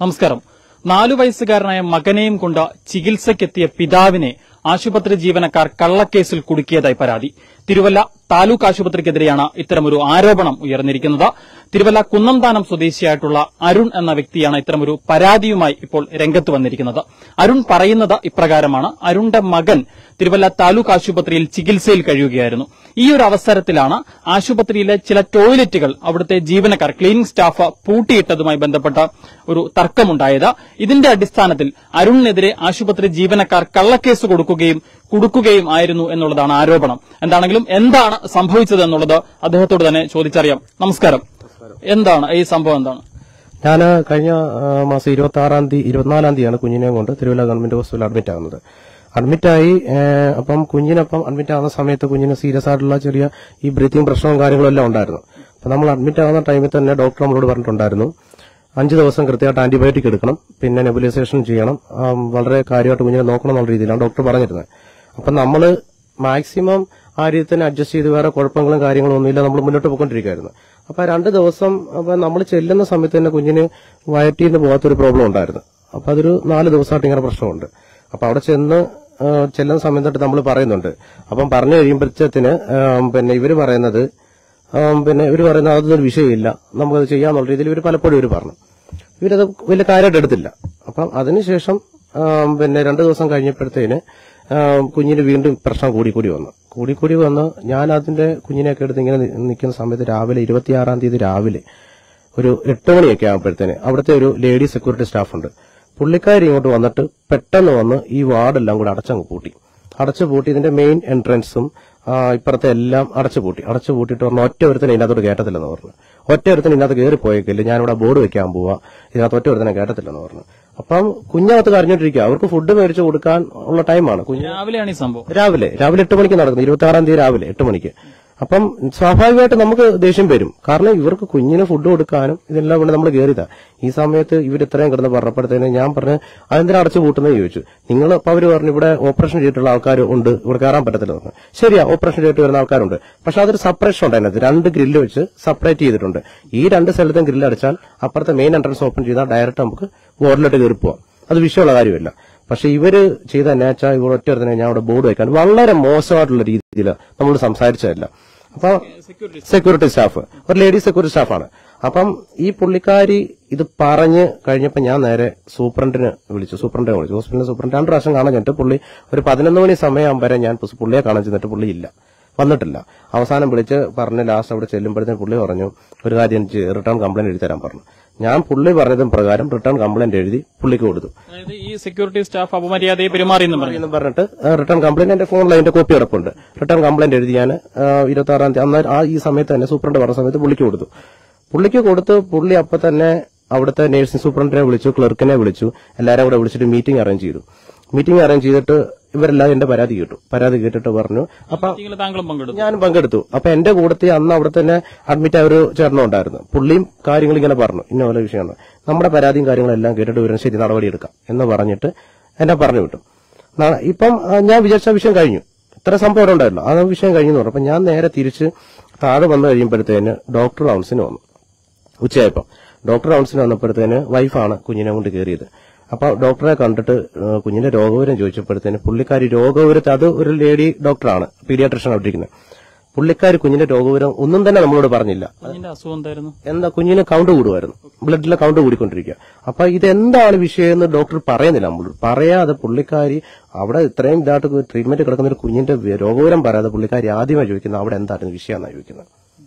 നമസ്കാരം നാലു വയസ്സുകാരനായ മകനെയും കൊണ്ട് ചികിത്സയ്ക്കെത്തിയ പിതാവിനെ ആശുപത്രി ജീവനക്കാർ കള്ളക്കേസിൽ കുടുക്കിയതായി പരാതി തിരുവല്ല താലൂക്ക് ആശുപത്രിക്കെതിരെയാണ് ഇത്തരമൊരു ആരോപണം ഉയർന്നിരിക്കുന്നത് തിരുവല്ല കുന്നംതാനം സ്വദേശിയായിട്ടുള്ള അരുൺ എന്ന വ്യക്തിയാണ് ഇത്തരമൊരു പരാതിയുമായി ഇപ്പോൾ രംഗത്ത് വന്നിരിക്കുന്നത് അരുൺ പറയുന്നത് ഇപ്രകാരമാണ് അരുണിന്റെ മകൻ തിരുവല്ല താലൂക്ക് ആശുപത്രിയിൽ ചികിത്സയിൽ കഴിയുകയായിരുന്നു ഈ ഒരു അവസരത്തിലാണ് ആശുപത്രിയിലെ ചില ടോയ്ലറ്റുകൾ അവിടുത്തെ ജീവനക്കാർ ക്ലീനിംഗ് സ്റ്റാഫ് പൂട്ടിയിട്ടതുമായി ബന്ധപ്പെട്ട ഒരു തർക്കമുണ്ടായത് ഇതിന്റെ അടിസ്ഥാനത്തിൽ അരുണിനെതിരെ ആശുപത്രി ജീവനക്കാർ കള്ളക്കേസ് കൊടുക്കുകയും കുടുക്കുകയും ആയിരുന്നു എന്നുള്ളതാണ് ആരോപണം എന്താണെങ്കിലും എന്താണ് സംഭവിച്ചത് എന്നുള്ളത് അദ്ദേഹത്തോട് തന്നെ ചോദിച്ചറിയാം നമസ്കാരം എന്താണ് ഈ സംഭവം എന്താണ് ഞാൻ കഴിഞ്ഞ ആ, മാസം ഇരുപത്തി ആറാം തീയതി ഇരുപത്തിനാലാം തീയതിയാണ് കുഞ്ഞിനെ കൊണ്ട് തിരുവല്ല ഗവൺമെന്റ് ഹോസ്പിറ്റലിൽ അഡ്മിറ്റ് ആകുന്നത് അഡ്മിറ്റായി അപ്പം കുഞ്ഞിനപ്പം അഡ്മിറ്റ് ആകുന്ന സമയത്ത് കുഞ്ഞിന് സീരിയസ് ആയിട്ടുള്ള ചെറിയ ഈ ബ്രീത്തിങ് പ്രശ്നവും കാര്യങ്ങളും എല്ലാം ഉണ്ടായിരുന്നു അപ്പൊ നമ്മൾ അഡ്മിറ്റ് ആകുന്ന ടൈമിൽ തന്നെ ഡോക്ടർ നമ്മളോട് പറഞ്ഞിട്ടുണ്ടായിരുന്നു അഞ്ച് ദിവസം കൃത്യമായിട്ട് ആന്റിബയോട്ടിക് എടുക്കണം പിന്നെ നെബുലൈസേഷൻ ചെയ്യണം ആ, വളരെ കാര്യമായിട്ട് കുഞ്ഞിനെ നോക്കണം എന്നുള്ള രീതിയിലാണ് ഡോക്ടർ പറഞ്ഞിരുന്നത് അപ്പൊ നമ്മള് മാക്സിമം ആ രീതി തന്നെ അഡ്ജസ്റ്റ് ചെയ്ത് വേറെ കുഴപ്പങ്ങളും കാര്യങ്ങളും ഒന്നുമില്ല നമ്മൾ മുന്നോട്ട് പോയിക്കൊണ്ടിരിക്കുകയായിരുന്നു അപ്പൊ ആ രണ്ട് ദിവസം അപ്പൊ നമ്മൾ ചെല്ലുന്ന സമയത്ത് തന്നെ കുഞ്ഞിന് വയറ്റിൽ നിന്ന് പോകാത്തൊരു പ്രോബ്ലം ഉണ്ടായിരുന്നു അപ്പൊ അതൊരു നാല് ദിവസമായിട്ട് ഇങ്ങനെ പ്രശ്നമുണ്ട് അപ്പൊ അവിടെ ചെന്ന് ആ, ചെല്ലുന്ന സമയത്ത് നമ്മൾ പറയുന്നുണ്ട് അപ്പം പറഞ്ഞു കഴിയുമ്പോഴത്തേന് പിന്നെ ഇവര് പറയുന്നത് ആം, പിന്നെ ഇവർ പറയുന്നത് അതൊന്നും വിഷയമില്ല നമുക്കത് ചെയ്യാന്നുള്ള രീതിയിൽ ഇവർ പലപ്പോഴും ഇവർ പറഞ്ഞു ഇവരത് വലിയ കാര്യമായിട്ട് എടുത്തില്ല അപ്പം അതിനുശേഷം ആം, പിന്നെ രണ്ടു ദിവസം കഴിഞ്ഞപ്പോഴത്തേന് ആം, കുഞ്ഞിന് വീണ്ടും പ്രശ്നം കൂടിക്കൂടി വന്നു കൂടിക്കൂടി വന്ന് ഞാൻ അതിന്റെ കുഞ്ഞിനെയൊക്കെ എടുത്ത് ഇങ്ങനെ നി- നിൽക്കുന്ന സമയത്ത് രാവിലെ ഇരുപത്തിയാറാം തീയതി രാവിലെ ഒരു എട്ട് മണിയൊക്കെ ആകുമ്പോഴത്തേന് അവിടുത്തെ ഒരു ലേഡി സെക്യൂരിറ്റി സ്റ്റാഫ് ഉണ്ട് പുള്ളിക്കാരി ഇങ്ങോട്ട് വന്നിട്ട് പെട്ടെന്ന് വന്ന് ഈ വാർഡെല്ലാം കൂടെ അടച്ചങ്ങ് പൂട്ടി അടച്ചു പൂട്ടി ഇതിന്റെ മെയിൻ എൻട്രൻസും ആ, ഇപ്പുറത്തെ എല്ലാം അടച്ചു പൂട്ടി അടച്ചു പൂട്ടിയിട്ട് പറഞ്ഞു ഒറ്റ ഒരുത്തനെ ഇതിനകത്തോട്ട് കയറ്റത്തില്ലെന്ന് പറഞ്ഞു ഒറ്റ ഒരുത്തനെ ഇതിനകത്ത് കയറി പോയേക്കില്ല ഞാനിവിടെ ബോർഡ് വെക്കാൻ പോവാ ഇതിനകത്ത് ഒറ്റ ഒരുത്തനെ കയറ്റത്തില്ലെന്ന് പറഞ്ഞു അപ്പം കുഞ്ഞകത്ത് കരഞ്ഞോണ്ടിരിക്കുക അവർക്ക് ഫുഡ് മേടിച്ചു കൊടുക്കാൻ ഉള്ള ടൈമാണ് കുഞ്ഞ് രാവിലെയാണ് ഈ സംഭവം രാവിലെ രാവിലെ എട്ട് മണിക്ക് നടക്കുന്നത് ഇരുപത്തി ആറാം തീയതി രാവിലെ എട്ട് മണിക്ക് അപ്പം സ്വാഭാവികമായിട്ട് നമുക്ക് ദേഷ്യം വരും കാരണം ഇവർക്ക് കുഞ്ഞിന് ഫുഡ് കൊടുക്കാനും ഇതെല്ലാം കൊണ്ട് നമ്മൾ കയറിയതാ ഈ സമയത്ത് ഇവർ ഇത്രയും കിടന്ന് പറഞ്ഞപ്പോഴത്തേന് ഞാൻ പറഞ്ഞു അതെന്തിനാ അടച്ചു പൂട്ടുന്നത് ചോദിച്ചു നിങ്ങൾ അപ്പൊ അവർ പറഞ്ഞു ഇവിടെ ഓപ്പറേഷൻ ചെയ്തിട്ടുള്ള ആൾക്കാർ ഉണ്ട് ഇവിടെ കയറാൻ പറ്റത്തില്ല എന്ന് പറഞ്ഞു ശരിയാ ഓപ്പറേഷൻ ചെയ്തിട്ട് വരുന്ന ആൾക്കാരുണ്ട് പക്ഷെ അതൊരു സെപ്പറേഷൻ ഉണ്ട് അതിനകത്ത് രണ്ട് ഗ്രില്ല് വെച്ച് സെപ്പറേറ്റ് ചെയ്തിട്ടുണ്ട് ഈ രണ്ട് സ്ഥലത്തും ഗ്രില്ല് അടിച്ചാൽ അപ്പുറത്തെ മെയിൻ എൻട്രൻസ് ഓപ്പൺ ചെയ്താൽ ഡയറക്റ്റ് നമുക്ക് വാർഡിലോട്ട് കയറി പോവാം അത് വിഷയമുള്ള കാര്യമില്ല പക്ഷെ ഇവര് ചെയ്ത എന്നാച്ചാ ഇവർ ഒറ്റ ഒരുത്തനെ ഞാൻ അവിടെ ബോർഡ് വെക്കാൻ വളരെ മോശമായിട്ടുള്ള രീതിയിൽ നമ്മൾ സംസാരിച്ചതല്ല അപ്പൊ സെക്യൂരിറ്റി സ്റ്റാഫ് ഒരു ലേഡി സെക്യൂരിറ്റി സ്റ്റാഫാണ് അപ്പം ഈ പുള്ളിക്കാരി ഇത് പറഞ്ഞ് കഴിഞ്ഞപ്പോ ഞാൻ നേരെ സൂപ്രണ്ടിനെ വിളിച്ചു സൂപ്രണ്ടിനെ വിളിച്ചു ഹോസ്പിറ്റലിലെ സൂപ്രണ്ട് രണ്ട് പ്രാവശ്യം കാണാൻ ചെന്നിട്ട് പുള്ളി ഒരു പതിനൊന്ന് മണി സമയം വരെ ഞാൻ പുള്ളിയെ കാണാൻ ചെന്നിട്ട് പുള്ളി ഇല്ല വന്നിട്ടില്ല അവസാനം വിളിച്ച് പറഞ്ഞ് ലാസ്റ്റ് അവിടെ ചെല്ലുമ്പോഴത്തേന് പുള്ളി പറഞ്ഞു ഒരു കാര്യം എനിക്ക് റിട്ടേൺ കംപ്ലൈന്റ് എഴുതി തരാൻ പറഞ്ഞു ഞാൻ പുള്ളി പറഞ്ഞതും പ്രകാരം റിട്ടേൺ കംപ്ലൈന്റ് എഴുതി പുള്ളിക്ക് കൊടുത്തു അതായത് ഈ സെക്യൂരിറ്റി സ്റ്റാഫ് അപമര്യാദയെ പെരുമാറിയെന്ന് പറഞ്ഞു എന്ന് പറഞ്ഞിട്ട് റിട്ടേൺ കംപ്ലൈന്റ് എന്റെ ഫോണിൽ അതിന്റെ കോപ്പി കിടപ്പുണ്ട് റിട്ടേൺ കംപ്ലൈന്റ് എഴുതി ഞാൻ ഇരുപത്തി ആറാം തീയതി അന്ന് ആ ഈ സമയത്ത് തന്നെ സൂപ്രണ്ട് പറഞ്ഞ സമയത്ത് പുള്ളിക്ക് കൊടുത്തു പുള്ളിക്ക് കൊടുത്ത് പുള്ളി അപ്പൊ തന്നെ അവിടുത്തെ നഴ്സിംഗ് സൂപ്രണ്ടിനെ വിളിച്ചു ക്ലർക്കിനെ വിളിച്ചു എല്ലാവരും കൂടെ വിളിച്ചിട്ട് മീറ്റിംഗ് അറേഞ്ച് ചെയ്തു മീറ്റിംഗ് അറേഞ്ച് ചെയ്തിട്ട് ഇവരെല്ലാം എന്റെ പരാതി കേട്ടു പരാതി കേട്ടിട്ട് പറഞ്ഞു അപ്പൊ മീറ്റിംഗിൽ താങ്കളും പങ്കെടുത്തു ഞാനും പങ്കെടുത്തു അപ്പൊ എന്റെ കൂടത്തിൽ അന്ന് അവിടെ തന്നെ അഡ്മിറ്റ് ആയ ഒരു ചേട്ടനും ഉണ്ടായിരുന്നു പുള്ളിയും കാര്യങ്ങൾ ഇങ്ങനെ പറഞ്ഞു ഇന്ന പോലെ വിഷയമാണ് നമ്മുടെ പരാതിയും കാര്യങ്ങളും എല്ലാം കേട്ടിട്ട് വരും ശരി നടപടി എടുക്കാം എന്ന് പറഞ്ഞിട്ട് എന്നെ പറഞ്ഞു വിട്ടു നാ- ഇപ്പം ആ, ഞാൻ വിചാരിച്ച വിഷയം കഴിഞ്ഞു ഇത്ര സംഭവം അവിടെ ഉണ്ടായിരുന്നു ആ വിഷയം കഴിഞ്ഞു എന്ന് പറഞ്ഞു അപ്പൊ ഞാൻ നേരെ തിരിച്ച് താഴെ വന്നു കഴിയുമ്പോഴത്തേന് ഡോക്ടർ റൗൺസിന് വന്നു ഉച്ചയായപ്പം ഡോക്ടർ റൗൺസിന് വന്നപ്പോഴത്തേന് വൈഫാണ് കുഞ്ഞിനെ കൊണ്ട് കയറിയത് അപ്പൊ ഡോക്ടറെ കണ്ടിട്ട് ഏഹ്, കുഞ്ഞിന്റെ രോഗവിവരം ചോദിച്ചപ്പോഴത്തേന് പുള്ളിക്കാരി രോഗവിവരത്തെ അത് ഒരു ലേഡി ഡോക്ടറാണ് പീഡിയാട്രിഷൻ അവിടെ ഇരിക്കുന്നത് പുള്ളിക്കാരി കുഞ്ഞിന്റെ രോഗവിവരം ഒന്നും തന്നെ നമ്മളോട് പറഞ്ഞില്ല കുഞ്ഞിന്റെ അസുഖം എന്തായിരുന്നു എന്താ കുഞ്ഞിന് കൗണ്ട് കൂടുമായിരുന്നു ബ്ലഡിലെ കൗണ്ട് കൂടിക്കൊണ്ടിരിക്കുക അപ്പൊ ഇതെന്താണ് വിഷയം എന്ന് ഡോക്ടർ പറയുന്നില്ല നമ്മളോട് പറയാതെ പുള്ളിക്കാരി അവിടെ ഇത്രയും ഇതായിട്ട് ട്രീറ്റ്മെന്റ് കിടക്കുന്ന ഒരു കുഞ്ഞിന്റെ വി- രോഗവിവരം പറയാതെ പുള്ളിക്കാരി ആദ്യമായി ചോദിക്കുന്നത് അവിടെ എന്തായിരുന്നു വിഷയം എന്നാണ് ചോദിക്കുന്നത്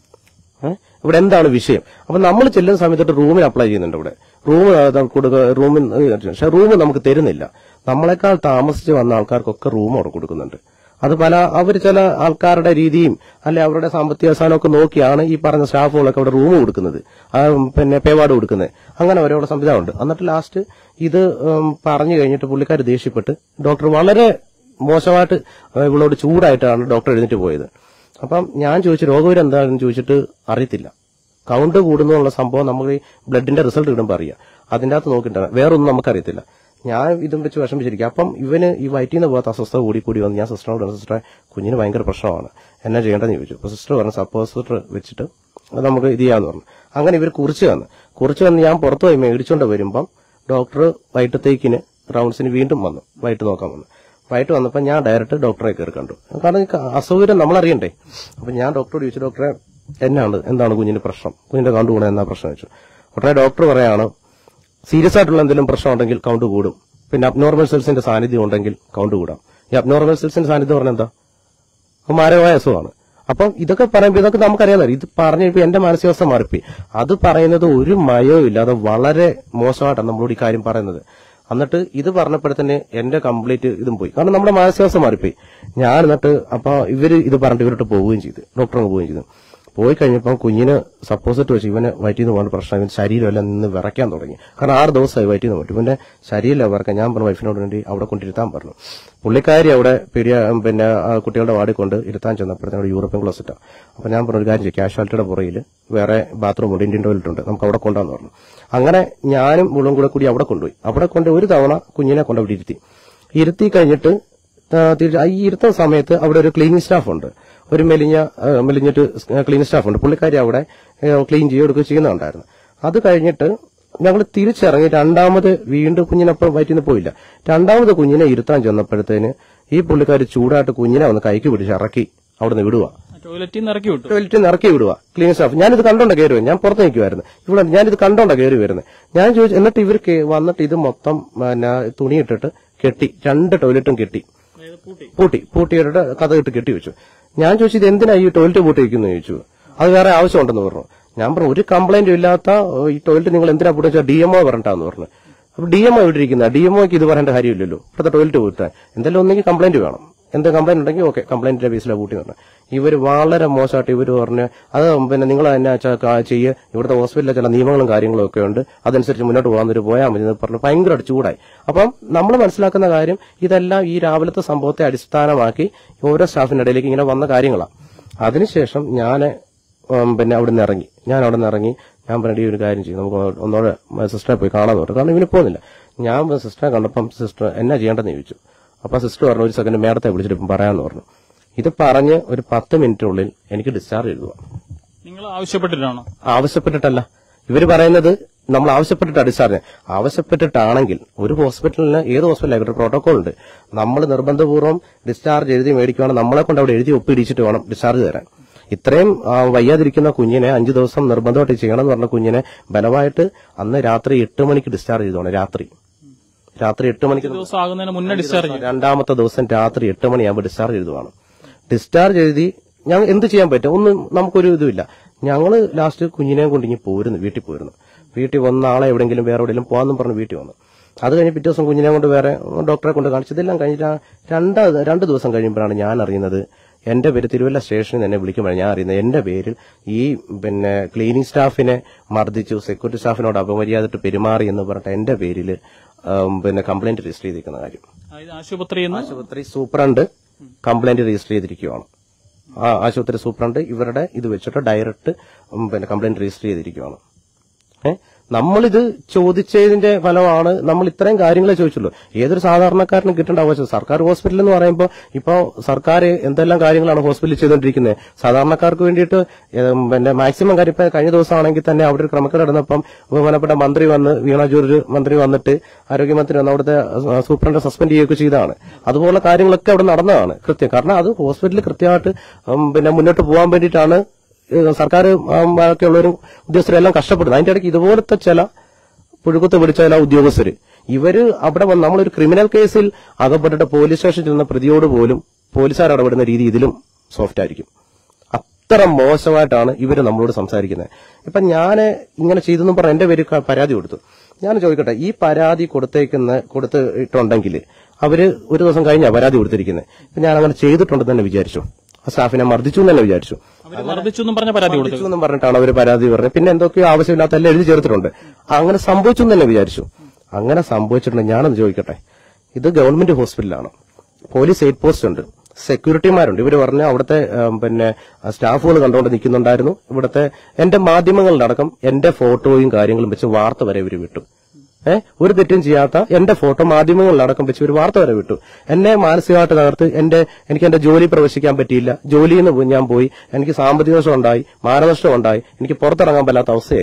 ഏഹ്? ഇവിടെ എന്താണ് വിഷയം അപ്പൊ നമ്മൾ ചെല്ലുന്ന സമയത്ത് റൂമിൽ അപ്ലൈ ചെയ്യുന്നുണ്ട് ഇവിടെ റൂം കൊടുക്കുക റൂമിൽ പക്ഷെ റൂം നമുക്ക് തരുന്നില്ല നമ്മളെക്കാൾ താമസിച്ച് വന്ന ആൾക്കാർക്കൊക്കെ റൂം അവിടെ കൊടുക്കുന്നുണ്ട് അത് പല അവർ ചില ആൾക്കാരുടെ രീതിയും അല്ലെ അവരുടെ സാമ്പത്തിക അവസാനമൊക്കെ നോക്കിയാണ് ഈ പറഞ്ഞ സ്റ്റാഫുകളൊക്കെ അവിടെ റൂം കൊടുക്കുന്നത് ആ, പിന്നെ പേവാർഡ് കൊടുക്കുന്നത് അങ്ങനെ അവരവിടെ സംവിധാനമുണ്ട് എന്നിട്ട് ലാസ്റ്റ് ഇത് ഉം, പറഞ്ഞു കഴിഞ്ഞിട്ട് പുള്ളിക്കാർ ദേഷ്യപ്പെട്ട് ഡോക്ടർ വളരെ മോശമായിട്ട് ഇവളോട് ചൂടായിട്ടാണ് ഡോക്ടർ എഴുന്നേറ്റ് പോയത് അപ്പം ഞാൻ ചോദിച്ചു രോഗവിവരം എന്താണെന്ന് ചോദിച്ചിട്ട് അറിയത്തില്ല കൗണ്ട് കൂടുന്നുള്ള സംഭവം നമ്മൾ ഈ ബ്ലഡിന്റെ റിസൾട്ട് ഇടുമ്പോൾ അറിയാം അതിന്റെ അകത്ത് നോക്കിയിട്ടാണ് വേറൊന്നും നമുക്കറിയത്തില്ല ഞാൻ ഇതും വെച്ച് വിഷമിച്ചിരിക്കും അപ്പം ഇവന് ഈ വയറ്റിൽ നിന്ന് പോകാത്ത അസ്വസ്ഥത കൂടി കൂടി വന്ന് ഞാൻ സിസ്റ്ററിനോട് പറഞ്ഞു സിസ്റ്ററെ കുഞ്ഞിന് ഭയങ്കര പ്രശ്നമാണ് എന്നാ ചെയ്യേണ്ടതെന്ന് ചോദിച്ചു അപ്പൊ സിസ്റ്റർ പറഞ്ഞു സപ്പോസിറ്റർ വെച്ചിട്ട് അത് നമുക്ക് ഇത് ചെയ്യാന്ന് പറഞ്ഞു അങ്ങനെ ഇവർ കുറിച്ച് വന്ന് കുറിച്ച് വന്ന് ഞാൻ പുറത്തു പോയി മേടിച്ചോണ്ട് വരുമ്പം ഡോക്ടർ വൈകിട്ടത്തേക്കിന് റൗണ്ട്സിന് വീണ്ടും വന്നു വൈകിട്ട് നോക്കാൻ വന്നു വൈകിട്ട് വന്നപ്പോൾ ഞാൻ ഡയറക്റ്റ് ഡോക്ടറെ കയറി കണ്ടു കാരണം ഈ ക- അസൗകര്യം നമ്മളറിയണ്ടേ അപ്പൊ ഞാൻ ഡോക്ടറോട് ചോദിച്ചു ഡോക്ടറെ എന്നാണ് എന്താണ് കുഞ്ഞിന് പ്രശ്നം കുഞ്ഞിന്റെ കൗണ്ട് കൂടെ എന്നാ പ്രശ്നം വെച്ചു ഉടനെ ഡോക്ടർ പറയാണ് സീരിയസ് ആയിട്ടുള്ള എന്തെങ്കിലും പ്രശ്നം ഉണ്ടെങ്കിൽ കൗണ്ട് കൂടും പിന്നെ അബ്നോർമൽ സെൽസിന്റെ സാന്നിധ്യം ഉണ്ടെങ്കിൽ കൗണ്ട് കൂടാം ഈ അബ്നോർമൽ സെൽസിന്റെ സാന്നിധ്യം പറഞ്ഞാൽ എന്താ അത് മാരകമായ അസുഖമാണ് അപ്പം ഇതൊക്കെ പറയുമ്പോൾ ഇതൊക്കെ നമുക്കറിയാമല്ലോ ഇത് പറഞ്ഞപ്പോൾ എന്റെ മാനസികാവസ്ഥ മാറിപ്പോയി അത് പറയുന്നത് ഒരു മയവും ഇല്ലാതെ വളരെ മോശമായിട്ടാണ് നമ്മളോട് ഈ കാര്യം പറയുന്നത് എന്നിട്ട് ഇത് പറഞ്ഞപ്പോഴത്തന്നെ എന്റെ കംപ്ലീറ്റ് ഇതും പോയി കാരണം നമ്മുടെ മാനസികാവസ്ഥ മാറിപ്പോയി ഞാൻ എന്നിട്ട് അപ്പൊ ഇവര് ഇത് പറഞ്ഞിട്ട് ഇവരോട്ട് പോവുകയും ചെയ്തു ഡോക്ടർ അങ്ങ് പോവുകയും ചെയ്തു പോയി കഴിഞ്ഞപ്പോൾ കുഞ്ഞിന് സപ്പോസിറ്റ് വെച്ച് ഇവന് വയറ്റിൽ നിന്ന് പോകുന്ന പ്രശ്നം ഇവൻ ശരീരമെല്ലാം നിന്ന് വിറയ്ക്കാൻ തുടങ്ങി കാരണം ആറ് ദിവസമായി വയറ്റിൽ നിന്ന് പോയിട്ട് ഇവന്റെ ശരീരമല്ല വിറക്കാൻ ഞാൻ പറഞ്ഞു വൈഫിനോട് വേണ്ടി അവിടെ കൊണ്ടിരുത്താൻ പറഞ്ഞു പുള്ളിക്കാരി അവിടെ പീഡിയ പിന്നെ ആ കുട്ടികളുടെ വാർഡിൽ കൊണ്ട് ഇരുത്താൻ ചെന്നപ്പോഴത്തേക്കും അവിടെ യൂറോപ്യൻ ക്ലോസറ്റാണ് അപ്പൊ ഞാൻ പറഞ്ഞു ഒരു കാര്യം ചെയ്യും കാഷ്വാലിറ്റിയുടെ പുറയിൽ വേറെ ബാത്റൂം ഉണ്ട് ഇന്ത്യൻ ടോയ്ലറ്റ് ഉണ്ട് നമുക്ക് അവിടെ കൊണ്ടുവന്ന് പറഞ്ഞു അങ്ങനെ ഞാനും മുഴുവൻ കൂടെ കൂടി അവിടെ കൊണ്ടുപോയി അവിടെ കൊണ്ട് ഒരു തവണ കുഞ്ഞിനെ കൊണ്ട് അവിടെ ഇരുത്തി ഇരുത്തി കഴിഞ്ഞിട്ട് ആ, തിരിച്ച് ഈ ഇരുത്തുന്ന സമയത്ത് അവിടെ ഒരു ക്ലീനിങ് സ്റ്റാഫ് ഉണ്ട് ഒരു മെലിഞ്ഞ ആ, മെലിഞ്ഞിട്ട് ക്ലീനിങ് സ്റ്റാഫ് ഉണ്ട് പുള്ളിക്കാരി അവിടെ ക്ലീൻ ചെയ്യുകയൊക്കെ ചെയ്യുന്നുണ്ടായിരുന്നു അത് കഴിഞ്ഞിട്ട് ഞങ്ങൾ തിരിച്ചിറങ്ങി രണ്ടാമത് വീണ്ടും കുഞ്ഞിനപ്പം വയറ്റിൽ നിന്ന് പോയില്ല രണ്ടാമത് കുഞ്ഞിനെ ഇരുത്താൻ ചെന്നപ്പോഴത്തേന് ഈ പുള്ളിക്കാരി ചൂടായിട്ട് കുഞ്ഞിനെ വന്ന് കൈക്ക് പിടിച്ച് ഇറക്കി അവിടെ നിന്ന് വിടുക ടോയ്ലറ്റിൽ നിന്ന് ഇറക്കി വിട്ടു ടോയ്ലറ്റിൽ നിന്ന് ഇറക്കി വിടുക ക്ലീനിങ് സ്റ്റാഫ് ഞാനിത് കണ്ടോണ്ട കയറി വരുന്നത് ഞാൻ പുറത്ത് നിൽക്കുമായിരുന്നു ഇവിടെ ഞാനിത് കണ്ടോണ്ട കയറി വരുന്നത് ഞാൻ ചോദിച്ചു എന്നിട്ട് ഇവർ കേ- വന്നിട്ട് ഇത് മൊത്തം പിന്നെ തുണിയിട്ടിട്ട് കെട്ടി രണ്ട് ടോയ്ലറ്റും കെട്ടി പൂട്ടി പൂട്ടിയിട്ട് കഥ ഇട്ട് കെട്ടി വെച്ചു ഞാൻ ചോദിച്ചു ഇത് എന്തിനാ ഈ ടോയ്ലറ്റ് പൂട്ടി വെക്കുന്നു ചോദിച്ചു അത് വേറെ ആവശ്യമുണ്ടെന്ന് പറഞ്ഞു ഞാൻ പറഞ്ഞു ഒരു കംപ്ലൈന്റും ഇല്ലാത്ത ഏഹ്, ഈ ടോയ്ലറ്റ് നിങ്ങൾ എന്തിനാ പൂട്ടി വെച്ചാൽ ഡി എംഒ പറഞ്ഞിട്ടാന്ന് പറഞ്ഞു അപ്പൊ ഡി എംഒ ഇവിടെ ഇരിക്കുന്ന ഡി എംഒക്ക് ഇത് പറയേണ്ട കാര്യമില്ലല്ലോ ഇപ്പോഴത്തെ ടോയ്ലറ്റ് പൂട്ടാൻ എന്തായാലും ഒന്നെങ്കിൽ കംപ്ലൈന്റ് വേണം എന്ത് കംപ്ലൈന്റ് ഉണ്ടെങ്കിൽ ഓക്കെ കംപ്ലൈന്റിന്റെ ബേസിലാണ് പൂട്ടി പറഞ്ഞു ഇവര് വളരെ മോശമായിട്ട് ഇവര് പറഞ്ഞു അത് പിന്നെ നിങ്ങൾ തന്നെ ചെയ്യുക ഇവിടുത്തെ ഹോസ്പിറ്റലിലെ ചില നിയമങ്ങളും കാര്യങ്ങളും ഒക്കെ ഉണ്ട് അതനുസരിച്ച് മുന്നോട്ട് പോകാൻ ഒരു പോയാൽ മതി എന്ന് പറഞ്ഞു ഭയങ്കരമായിട്ട് ചൂടായി അപ്പം നമ്മൾ മനസ്സിലാക്കുന്ന കാര്യം ഇതെല്ലാം ഈ രാവിലത്തെ സംഭവത്തെ അടിസ്ഥാനമാക്കി ഓരോ സ്റ്റാഫിനിടയിലേക്ക് ഇങ്ങനെ വന്ന കാര്യങ്ങളാണ് അതിനുശേഷം ഞാൻ പിന്നെ അവിടെ നിന്ന് ഇറങ്ങി ഞാൻ അവിടെ നിന്ന് ഇറങ്ങി ഞാൻ പറഞ്ഞ ഒരു കാര്യം ചെയ്യും നമുക്ക് ഒന്നോടെ സിസ്റ്ററെ പോയി കാണാൻ പറഞ്ഞു കാരണം ഇവന് പോകുന്നില്ല ഞാൻ സിസ്റ്ററെ കണ്ടപ്പം സിസ്റ്റർ എന്നാ ചെയ്യേണ്ടതെന്ന് ചോദിച്ചു അപ്പൊ സിസ്റ്റർ പറഞ്ഞു ഒരു സെക്കൻഡ് മേഡത്തെ വിളിച്ചിട്ട് ഇപ്പം പറയാമെന്ന് പറഞ്ഞു ഇത് പറഞ്ഞ് ഒരു പത്ത് മിനിറ്റിനുള്ളിൽ എനിക്ക് ഡിസ്ചാർജ് എഴുതുക നിങ്ങൾ ആവശ്യപ്പെട്ടിട്ടാണോ ആവശ്യപ്പെട്ടിട്ടല്ല ഇവര് പറയുന്നത് നമ്മൾ ആവശ്യപ്പെട്ടിട്ട് ഡിസ്ചാർജ് ആവശ്യപ്പെട്ടിട്ടാണെങ്കിൽ ഒരു ഹോസ്പിറ്റലിന് ഏത് ഹോസ്പിറ്റലിലും ഒരു പ്രോട്ടോകോൾ ഉണ്ട് നമ്മൾ നിർബന്ധപൂർവ്വം ഡിസ്ചാർജ് എഴുതി മേടിക്കുകയാണ് നമ്മളെ കൊണ്ട് അവിടെ എഴുതി ഒപ്പിടിച്ചിട്ട് വേണം ഡിസ്ചാർജ് തരാൻ ഇത്രയും ആ, വയ്യാതിരിക്കുന്ന കുഞ്ഞിനെ അഞ്ചു ദിവസം നിർബന്ധമായിട്ട് ചെയ്യണം എന്ന് പറഞ്ഞ കുഞ്ഞിനെ ബലമായിട്ട് അന്ന് രാത്രി എട്ട് മണിക്ക് ഡിസ്ചാർജ് ചെയ്തോണം രാത്രി രാത്രി എട്ട് മണിക്ക് ദിവസം ആകുന്നതിന് മുന്നേ ഡിസ്ചാർജ് ചെയ്യും രണ്ടാമത്തെ ദിവസം രാത്രി എട്ട് മണിയാകുമ്പോൾ ഡിസ്ചാർജ് എഴുതുവാണ് ഡിസ്ചാർജ് എഴുതി ഞങ്ങൾ എന്ത് ചെയ്യാൻ പറ്റും ഒന്നും നമുക്കൊരു ഇതുമില്ല ഞങ്ങള് ലാസ്റ്റ് കുഞ്ഞിനെയും കൊണ്ട് ഇങ്ങനെ പോരുന്നു വീട്ടിൽ പോരുന്നു വീട്ടിൽ വന്ന ആളെ എവിടെയെങ്കിലും വേറെ എവിടെയെങ്കിലും പോകാന്നും പറഞ്ഞ് വീട്ടിൽ വന്നു അത് കഴിഞ്ഞ് പിറ്റേ ദിവസം കുഞ്ഞിനെ കൊണ്ട് വേറെ ഡോക്ടറെ കൊണ്ട് കാണിച്ചു ഇതെല്ലാം കഴിഞ്ഞിട്ട് ആ രണ്ട് രണ്ട് ദിവസം കഴിയുമ്പോഴാണ് ഞാൻ അറിയുന്നത് എന്റെ പേര് തിരുവല്ല സ്റ്റേഷനിൽ നിന്ന് എന്നെ വിളിക്കുമ്പോഴാണ് ഞാൻ അറിയുന്നത് എന്റെ പേരിൽ ഈ പിന്നെ ക്ലീനിങ് സ്റ്റാഫിനെ മർദ്ദിച്ചു സെക്യൂരിറ്റി സ്റ്റാഫിനോട് അപമര്യാദയിട്ട് പെരുമാറി എന്ന് പറഞ്ഞിട്ട് എന്റെ പേരിൽ പിന്നെ കംപ്ലൈന്റ് രജിസ്റ്റർ ചെയ്തിരിക്കുന്ന കാര്യം അതായത് ആശുപത്രിയിൽ നിന്ന് ആശുപത്രി സൂപ്രണ്ട് കംപ്ലൈന്റ് രജിസ്റ്റർ ചെയ്തിരിക്കുകയാണ് ആ ആശുപത്രി സൂപ്രണ്ട് ഇവരുടെ ഇത് വെച്ചിട്ട് ഡയറക്റ്റ് ഉം, പിന്നെ കംപ്ലൈന്റ് രജിസ്റ്റർ ചെയ്തിരിക്കുകയാണ് ഏ നമ്മളിത് ചോദിച്ചതിന്റെ ഫലമാണ് നമ്മൾ ഇത്രയും കാര്യങ്ങളെ ചോദിച്ചുള്ളൂ ഏതൊരു സാധാരണക്കാരനും കിട്ടേണ്ട ആവശ്യം സർക്കാർ ഹോസ്പിറ്റൽ എന്ന് പറയുമ്പോൾ ഇപ്പോൾ സർക്കാർ എന്തെല്ലാം കാര്യങ്ങളാണ് ഹോസ്പിറ്റലിൽ ചെയ്തുകൊണ്ടിരിക്കുന്നത് സാധാരണക്കാർക്ക് വേണ്ടിയിട്ട് ഏം, പിന്നെ മാക്സിമം കാര്യം ഇപ്പൊ കഴിഞ്ഞ ദിവസമാണെങ്കിൽ തന്നെ അവിടെ ഒരു ക്രമക്കേട് നടന്നപ്പം ബഹുമാനപ്പെട്ട മന്ത്രി വന്ന് വീണ ജോർജ് മന്ത്രി വന്നിട്ട് ആരോഗ്യമന്ത്രി വന്ന് അവിടുത്തെ ആ, സൂപ്രണ്ട് സസ്പെൻഡ് ചെയ്യുകയൊക്കെ ചെയ്തതാണ് അതുപോലുള്ള കാര്യങ്ങളൊക്കെ അവിടെ നടന്നതാണ് കൃത്യം കാരണം അത് ഹോസ്പിറ്റലിൽ കൃത്യമായിട്ട് ഉം, പിന്നെ മുന്നോട്ട് പോകാൻ വേണ്ടിയിട്ടാണ് ഏഹ് സർക്കാർ ഒക്കെ ഉള്ളവരും ഉദ്യോഗസ്ഥരെല്ലാം കഷ്ടപ്പെടുന്നത് അതിന്റെ ഇടയ്ക്ക് ഇതുപോലത്തെ ചില പുഴുക്കുത്ത് പിടിച്ച ചില ഉദ്യോഗസ്ഥര് ഇവര് അവിടെ വന്ന് നമ്മളൊരു ക്രിമിനൽ കേസിൽ അകപ്പെട്ടിട്ട് പോലീസ് സ്റ്റേഷനിൽ ചെന്ന പ്രതിയോട് പോലും പോലീസുകാർ ഇടപെടുന്ന രീതി ഇതിലും സോഫ്റ്റ് ആയിരിക്കും അത്ര മോശമായിട്ടാണ് ഇവര് നമ്മളോട് സംസാരിക്കുന്നത് ഇപ്പൊ ഞാൻ ഇങ്ങനെ ചെയ്തെന്നും പറഞ്ഞ എന്റെ പേര് ക- പരാതി കൊടുത്തു ഞാൻ ചോദിക്കട്ടെ ഈ പരാതി കൊടുത്തേക്കുന്ന കൊടുത്തിട്ടുണ്ടെങ്കിൽ അവര് ഒരു ദിവസം കഴിഞ്ഞാ പരാതി കൊടുത്തിരിക്കുന്നത് ഇപ്പൊ ഞാൻ അങ്ങനെ ചെയ്തിട്ടുണ്ടെന്ന് തന്നെ വിചാരിച്ചു ആ സ്റ്റാഫിനെ മർദ്ദിച്ചു എന്ന് തന്നെ വിചാരിച്ചു അവർ മർദ്ദിച്ചു എന്നും പറഞ്ഞ പരാതി കൊടുത്തു എന്നും പറഞ്ഞിട്ടാണ് അവർ പരാതി പറഞ്ഞത് പിന്നെ എന്തൊക്കെയോ ആവശ്യമില്ലാത്ത എല്ലാം എഴുതി ചേർത്തിട്ടുണ്ട് അങ്ങനെ സംഭവിച്ചു എന്ന് തന്നെ വിചാരിച്ചു അങ്ങനെ സംഭവിച്ചിട്ടുണ്ട് ഞാനൊന്ന് ചോദിക്കട്ടെ ഇത് ഗവൺമെന്റ് ഹോസ്പിറ്റലാണ് പോലീസ് എയ്ഡ് പോസ്റ്റ് ഉണ്ട് സെക്യൂരിറ്റിമാരുണ്ട് ഇവർ പറഞ്ഞ അവിടുത്തെ ഉം, പിന്നെ സ്റ്റാഫുകൾ കണ്ടുകൊണ്ട് നിൽക്കുന്നുണ്ടായിരുന്നു ഇവിടുത്തെ എന്റെ മാധ്യമങ്ങളിലടക്കം എന്റെ ഫോട്ടോയും കാര്യങ്ങളും വെച്ച് വാർത്ത വരെ ഇവർ വിട്ടു ഏഹ് ഒരു തെറ്റും ചെയ്യാത്ത എന്റെ ഫോട്ടോ മാധ്യമങ്ങളിലടക്കം വെച്ച് ഒരു വാർത്ത വരെ വിട്ടു എന്നെ മാനസികമായിട്ട് തകർത്ത് എന്റെ എനിക്ക് എന്റെ ജോലി പ്രവേശിക്കാൻ പറ്റിയില്ല ജോലിയിൽ നിന്ന് ഞാൻ പോയി എനിക്ക് സാമ്പത്തിക നഷ്ടം ഉണ്ടായി മാനനഷ്ടം ഉണ്ടായി എനിക്ക് പുറത്തിറങ്ങാൻ പറ്റാത്ത അവസ്ഥയായി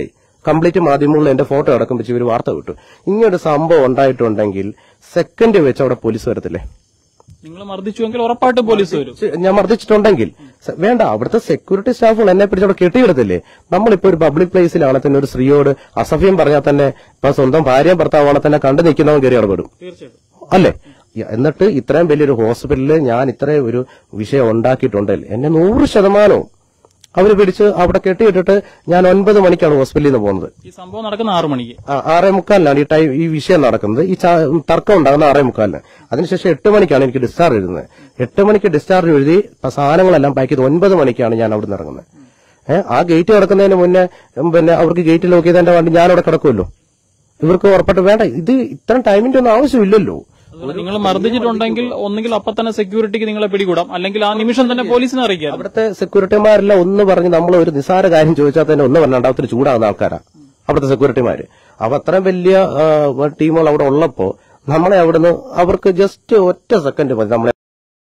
കംപ്ലീറ്റ് മാധ്യമങ്ങളിൽ എന്റെ ഫോട്ടോ അടക്കം വെച്ച് ഇവർ വാർത്ത വിട്ടു ഇങ്ങനൊരു സംഭവം ഉണ്ടായിട്ടുണ്ടെങ്കിൽ സെക്കൻഡ് വെച്ച് അവിടെ പോലീസ് വരത്തില്ലേ നിങ്ങൾ മർദ്ദിച്ചുവെങ്കിൽ ഉറപ്പായിട്ടും പോലീസ് വരും ചെ- ഞാൻ മർദ്ദിച്ചിട്ടുണ്ടെങ്കിൽ സ- വേണ്ട അവിടുത്തെ സെക്യൂരിറ്റി സ്റ്റാഫുകൾ എന്നെ പിടിച്ച് അവിടെ കെട്ടിയിടത്തില്ലേ നമ്മളിപ്പോ ഒരു പബ്ലിക് പ്ലേസിലാണ് തന്നെ ഒരു സ്ത്രീയോട് അസഭ്യം പറഞ്ഞാൽ തന്നെ ഇപ്പൊ സ്വന്തം ഭാര്യ ഭർത്താവാണ് തന്നെ കണ്ടു നിൽക്കുന്നവൻ കയറി ഇടപെടും തീർച്ചയായിട്ടും അല്ലേ യ- എന്നിട്ട് ഇത്രയും വലിയൊരു ഹോസ്പിറ്റലിൽ ഞാൻ ഇത്രയും ഒരു വിഷയം ഉണ്ടാക്കിയിട്ടുണ്ടെങ്കിൽ എന്നെ നൂറ് ശതമാനവും അവര് പിടിച്ച് അവിടെ കെട്ടിയിട്ടിട്ട് ഞാൻ ഒൻപത് മണിക്കാണ് ഹോസ്പിറ്റലിൽ നിന്ന് പോകുന്നത് ഈ സംഭവം നടക്കുന്ന ആറു മണിക്ക് ആ, ആറേ മുക്കാലിനാണ് ഈ ടൈം ഈ വിഷയം നടക്കുന്നത് ഈ ചാ- തർക്കം ഉണ്ടാകുന്ന ആറേ മുക്കാലിന് അതിനുശേഷം എട്ട് മണിക്കാണ് എനിക്ക് ഡിസ്ചാർജ് എഴുതുന്നത് എട്ട് മണിക്ക് ഡിസ്ചാർജ് എഴുതി ഇപ്പൊ സാധനങ്ങളെല്ലാം പാക്ക് ചെയ്ത് ഒൻപത് മണിക്കാണ് ഞാൻ അവിടെ നിന്ന് ഇറങ്ങുന്നത് ഏഹ് ആ ഗേറ്റ് കിടക്കുന്നതിന് മുന്നേ ഉം, പിന്നെ അവർക്ക് ഗേറ്റ് ലോക്ക് ചെയ്തതിന്റെ വണ്ടി ഞാൻ അവിടെ കിടക്കുമല്ലോ ഇവർക്ക് ഉറപ്പായിട്ട് വേണ്ട ഇത് ഇത്രയും ടൈമിന്റെ ഒന്നും ആവശ്യമില്ലല്ലോ അതുപോലെ നിങ്ങൾ മർദ്ദിച്ചിട്ടുണ്ടെങ്കിൽ ഒന്നുകിൽ അപ്പൊ തന്നെ സെക്യൂരിറ്റിക്ക് നിങ്ങളെ പിടികൂടാം അല്ലെങ്കിൽ ആ നിമിഷം തന്നെ പോലീസിനെ അറിയിക്കാം അവിടുത്തെ സെക്യൂരിറ്റിമാരെല്ലാം ഒന്ന് പറഞ്ഞ് നമ്മൾ ഒരു നിസാര കാര്യം ചോദിച്ചാൽ തന്നെ ഒന്ന് പറഞ്ഞ രണ്ടാമത്തിന് ചൂടാകുന്ന ആൾക്കാരാ അവിടുത്തെ സെക്യൂരിറ്റിമാര് അപ്പൊ അത്രയും വലിയ ആ, ടീമുകൾ അവിടെ ഉള്ളപ്പോ നമ്മളെ അവിടുന്ന് അവർക്ക് ജസ്റ്റ് ഒറ്റ സെക്കൻഡ് മതി നമ്മളെ